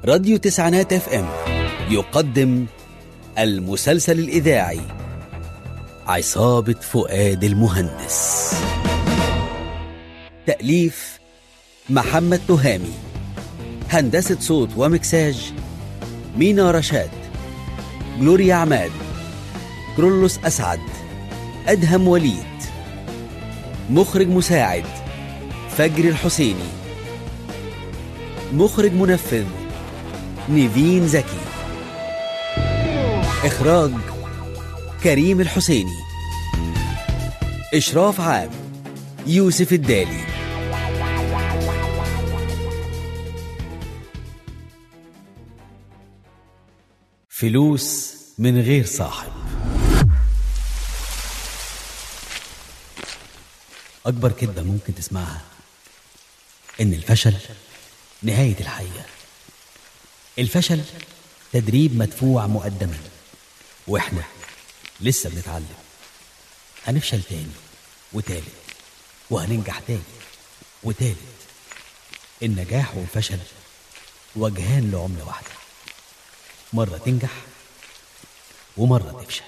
راديو تسعينات اف ام يقدم المسلسل الإذاعي عصابة فؤاد المهندس تأليف محمد تهامي هندسة صوت ومكساج مينا رشاد جلوريا عماد كرولوس أسعد أدهم وليد مخرج مساعد فجر الحسيني مخرج منفذ نيفين زكي إخراج كريم الحسيني إشراف عام يوسف الدالي فلوس من غير صاحب أكبر كذبة ممكن تسمعها إن الفشل نهاية الحياة الفشل تدريب مدفوع مقدما وإحنا لسه بنتعلم هنفشل تاني وتالت وهننجح تاني وتالت النجاح والفشل وجهان لعملة واحدة مرة تنجح ومرة تفشل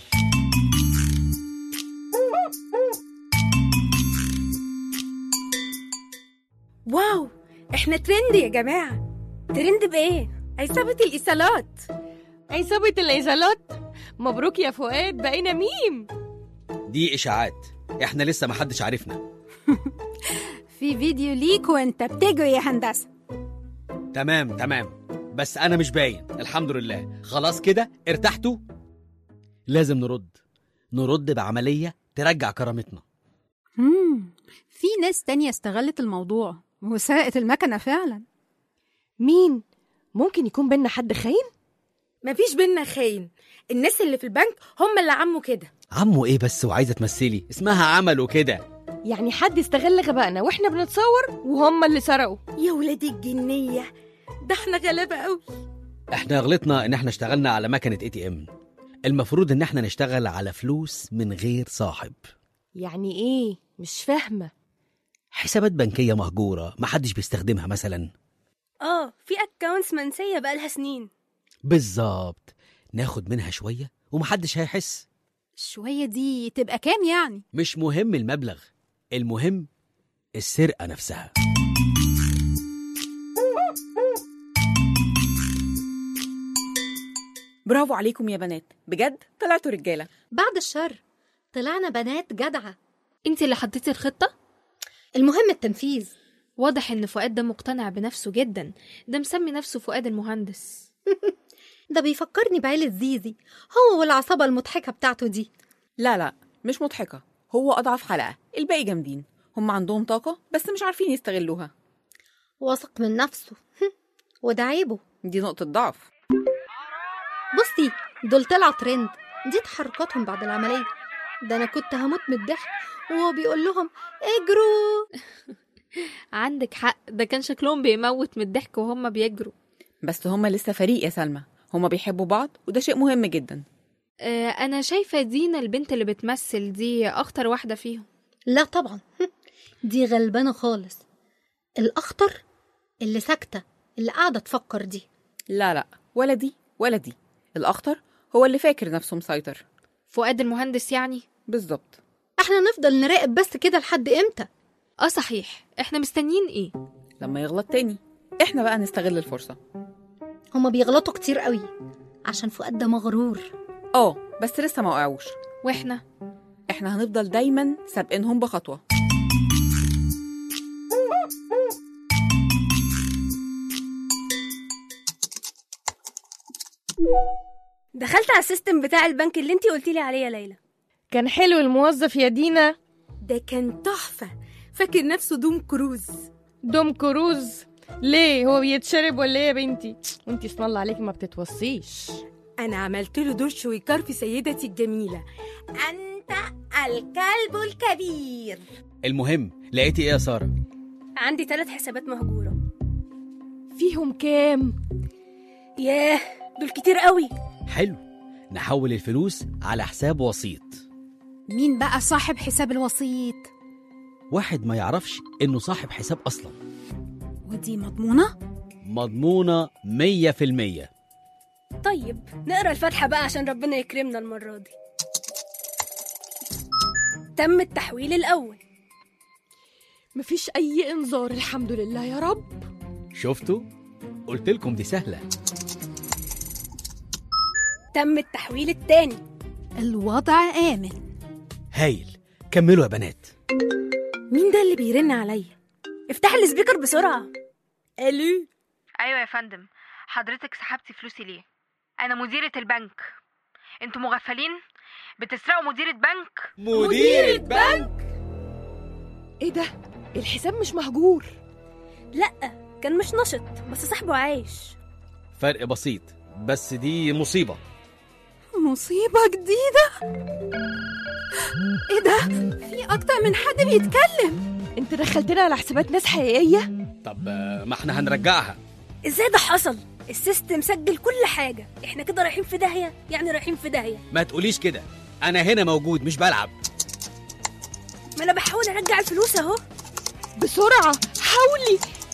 واو احنا ترند يا جماعة ترند بايه؟ عصابة الإيصالات عصابة الإيصالات مبروك يا فؤاد بقينا ميم دي إشاعات إحنا لسه محدش عارفنا في فيديو ليك وانت بتجري يا هندسة تمام تمام بس أنا مش باين الحمد لله خلاص كده ارتحتوا لازم نرد نرد بعملية ترجع كرامتنا مم. في ناس تانية استغلت الموضوع وسرقت المكنة فعلا مين ممكن يكون بينا حد خاين مفيش بينا خاين الناس اللي في البنك هم اللي عموا كده عمو إيه بس وعايزة تمثلي اسمها عمل وكده يعني حد استغل غبائنا واحنا بنتصور وهم اللي سرقوا يا ولادي الجنية ده احنا غلابة قوي احنا غلطنا ان احنا اشتغلنا على مكنة اي تي ام المفروض ان احنا نشتغل على فلوس من غير صاحب يعني ايه مش فاهمة حسابات بنكية مهجورة محدش بيستخدمها مثلا اه في اكونتس منسية بقالها سنين بالظبط ناخد منها شوية ومحدش هيحس شوية دي تبقى كام يعني؟ مش مهم المبلغ المهم السرقة نفسها برافو عليكم يا بنات بجد طلعتوا رجاله بعد الشر طلعنا بنات جدعة انت اللي حطيتي الخطة؟ المهم التنفيذ واضح ان فؤاد ده مقتنع بنفسه جدا ده مسمي نفسه فؤاد المهندس ده بيفكرني بعيلة زيزي هو والعصابة المضحكة بتاعته دي لا لا مش مضحكه هو اضعف حلقه الباقي جامدين هم عندهم طاقه بس مش عارفين يستغلوها واثق من نفسه وده عيبه دي نقطه ضعف بصي دول طلعوا ترند دي تحركاتهم بعد العملية ده أنا كنت هموت من الضحك وهو بيقول لهم اجروا عندك حق ده كان شكلهم بيموت من الضحك وهم بيجروا بس هم لسه فريق يا سلمى هم بيحبوا بعض وده شيء مهم جدا آه انا شايفة دينا البنت اللي بتمثل دي اخطر واحدة فيهم لا طبعا دي غلبانة خالص الأخطر اللي ساكتة اللي قاعدة تفكر دي لا لا ولا دي ولا دي الاخطر هو اللي فاكر نفسه مسيطر فؤاد المهندس يعني بالظبط احنا نفضل نراقب بس كده لحد امتى اه صحيح احنا مستنيين ايه لما يغلط تاني احنا بقى نستغل الفرصه هما بيغلطوا كتير قوي عشان فؤاد ده مغرور اه بس لسه ما وقعوش واحنا احنا هنفضل دايما سابقينهم بخطوه دخلت على السيستم بتاع البنك اللي انتي قلتي لي عليه يا ليلى كان حلو الموظف يا دينا ده كان تحفة فاكر نفسه دوم كروز دوم كروز ليه هو بيتشرب ولا ايه يا بنتي وانتي اسم الله عليكي ما بتتوصيش انا عملت له دور شويكار في سيدتي الجميلة انت الكلب الكبير المهم لقيتي ايه يا سارة عندي ثلاث حسابات مهجورة فيهم كام ياه دول كتير قوي حلو نحول الفلوس على حساب وسيط مين بقى صاحب حساب الوسيط؟ واحد ما يعرفش انه صاحب حساب اصلا ودي مضمونة؟ مضمونة مية في المية طيب نقرا الفاتحة بقى عشان ربنا يكرمنا المرة دي تم التحويل الأول مفيش أي إنذار الحمد لله يا رب شفتوا؟ قلت لكم دي سهلة تم التحويل التاني الوضع آمن هايل كملوا يا بنات مين ده اللي بيرن عليا افتح السبيكر بسرعة الو ايوه يا فندم حضرتك سحبتي فلوسي ليه انا مديرة البنك انتوا مغفلين بتسرقوا مديرة بنك مديرة بنك إيه ده؟ الحساب مش مهجور لأ كان مش نشط بس صاحبه عايش فرق بسيط بس دي مصيبة مصيبة جديدة ايه ده في اكتر من حد بيتكلم أنت دخلتنا على حسابات ناس حقيقية؟ طب آه، ما احنا هنرجعها ازاي ده حصل السيستم سجل كل حاجة احنا كده رايحين في داهية يعني رايحين في داهية ما تقوليش كده انا هنا موجود مش بلعب ما انا بحاول ارجع الفلوس اهو بسرعة حاولي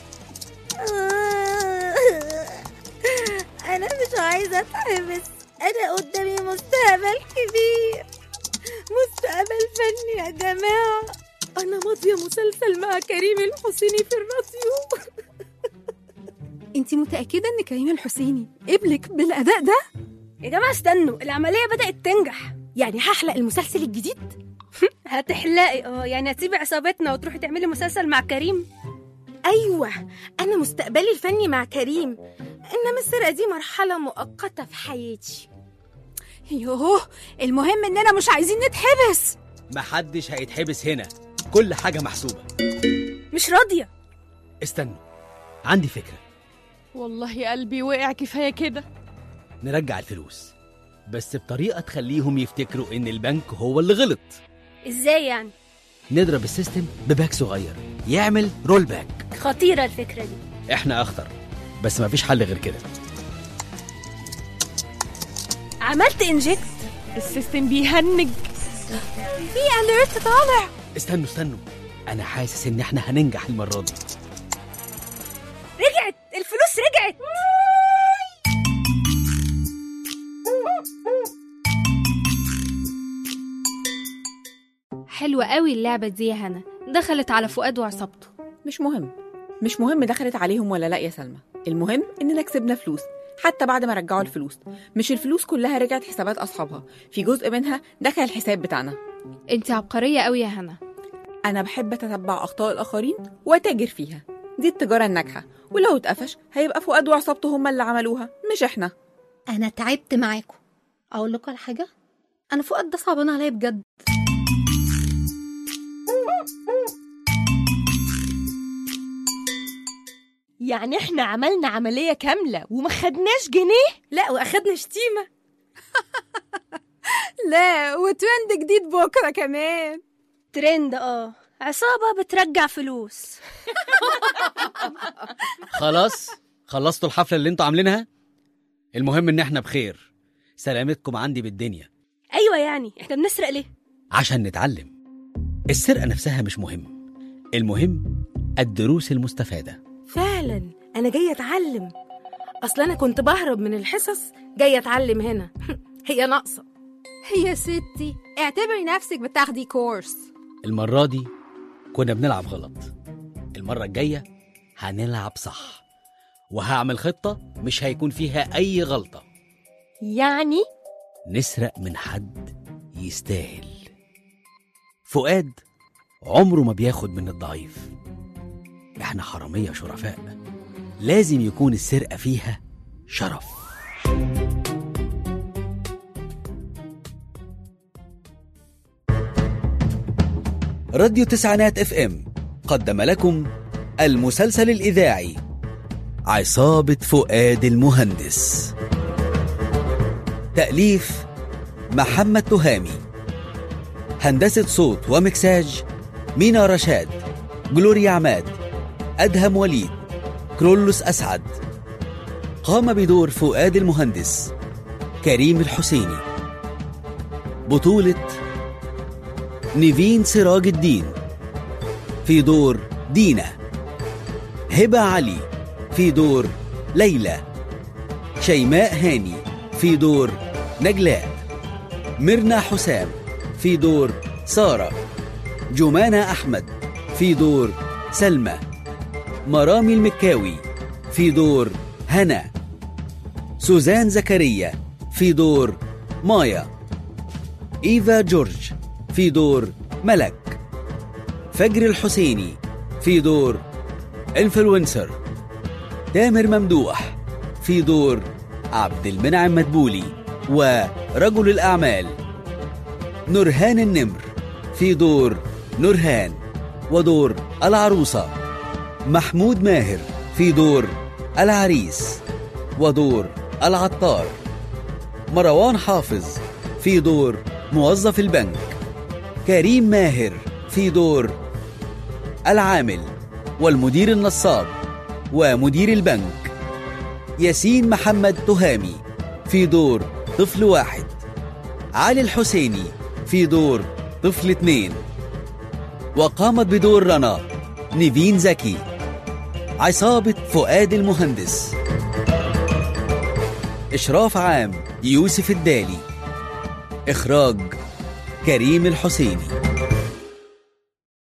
انا مش عايزة اتحبس انا قدامي مستقبل كبير مستقبل فني يا جماعة انا ماضية مسلسل مع كريم الحسيني في الراديو انتي متأكدة ان كريم الحسيني قبلك بالأداء ده يا جماعة استنوا العملية بدأت تنجح يعني هحلق المسلسل الجديد هتحلقي اه يعني هتسيبي عصابتنا وتروحي تعملي مسلسل مع كريم أيوة أنا مستقبلي الفني مع كريم إنما السرقة دي مرحلة مؤقتة في حياتي يوه المهم إننا مش عايزين نتحبس محدش هيتحبس هنا كل حاجة محسوبة مش راضية استنوا عندي فكرة والله قلبي وقع كفاية كده نرجع الفلوس بس بطريقة تخليهم يفتكروا إن البنك هو اللي غلط ازاي يعني نضرب السيستم بباك صغير يعمل رول باك خطيرة الفكرة دي احنا أخطر بس مفيش حل غير كده عملت انجكت السيستم بيهنج في أليرت طالع استنوا استنوا أنا حاسس إن احنا هننجح المرة دي رجعت الفلوس رجعت حلوة قوي اللعبة دي يا هنا دخلت على فؤاد وعصابته مش مهم مش مهم دخلت عليهم ولا لا يا سلمى المهم اننا كسبنا فلوس حتى بعد ما رجعوا الفلوس مش الفلوس كلها رجعت حسابات اصحابها في جزء منها دخل الحساب بتاعنا انت عبقرية قوي يا هنا انا بحب اتتبع اخطاء الاخرين واتاجر فيها دي التجاره الناجحه ولو اتقفش هيبقى فؤاد وعصابته هم اللي عملوها مش احنا انا تعبت معاكم اقول لكم على حاجه انا فؤاد ده صعبان عليا بجد يعني احنا عملنا عملية كاملة وما خدناش جنيه لا واخدنا شتيمة لا وترند جديد بكرة كمان ترند اه عصابة بترجع فلوس خلاص خلصتوا الحفلة اللي انتوا عاملينها المهم إن احنا بخير سلامتكم عندي بالدنيا ايوه يعني احنا بنسرق ليه عشان نتعلم السرقة نفسها مش مهم المهم الدروس المستفادة فعلا أنا جاية أتعلم أصل أنا كنت بهرب من الحصص جاية أتعلم هنا هي ناقصة يا ستي اعتبري نفسك بتاخدي كورس المرة دي كنا بنلعب غلط المرة الجاية هنلعب صح وهعمل خطة مش هيكون فيها أي غلطة يعني نسرق من حد يستاهل فؤاد عمره ما بياخد من الضعيف احنا حرامية شرفاء لازم يكون السرقة فيها شرف راديو تسعينات اف ام قدم لكم المسلسل الإذاعي عصابة فؤاد المهندس تأليف محمد تهامي هندسة صوت ومكساج مينا رشاد جلوريا عماد أدهم وليد كرولوس أسعد قام بدور فؤاد المهندس كريم الحسيني بطولة نيفين سراج الدين في دور دينا هبة علي في دور ليلى شيماء هاني في دور نجلاء ميرنا حسام في دور سارة جمانة أحمد في دور سلمى مرامي المكاوي في دور هنا سوزان زكريا في دور مايا إيفا جورج في دور ملك فجر الحسيني في دور انفلونسر تامر ممدوح في دور عبد المنعم مدبولي ورجل الأعمال نورهان النمر في دور نورهان ودور العروسة محمود ماهر في دور العريس ودور العطار مروان حافظ في دور موظف البنك كريم ماهر في دور العامل والمدير النصاب ومدير البنك ياسين محمد تهامي في دور طفل واحد علي الحسيني في دور طفل اتنين وقامت بدور رنا نيفين زكي عصابة فؤاد المهندس إشراف عام يوسف الدالي إخراج كريم الحسيني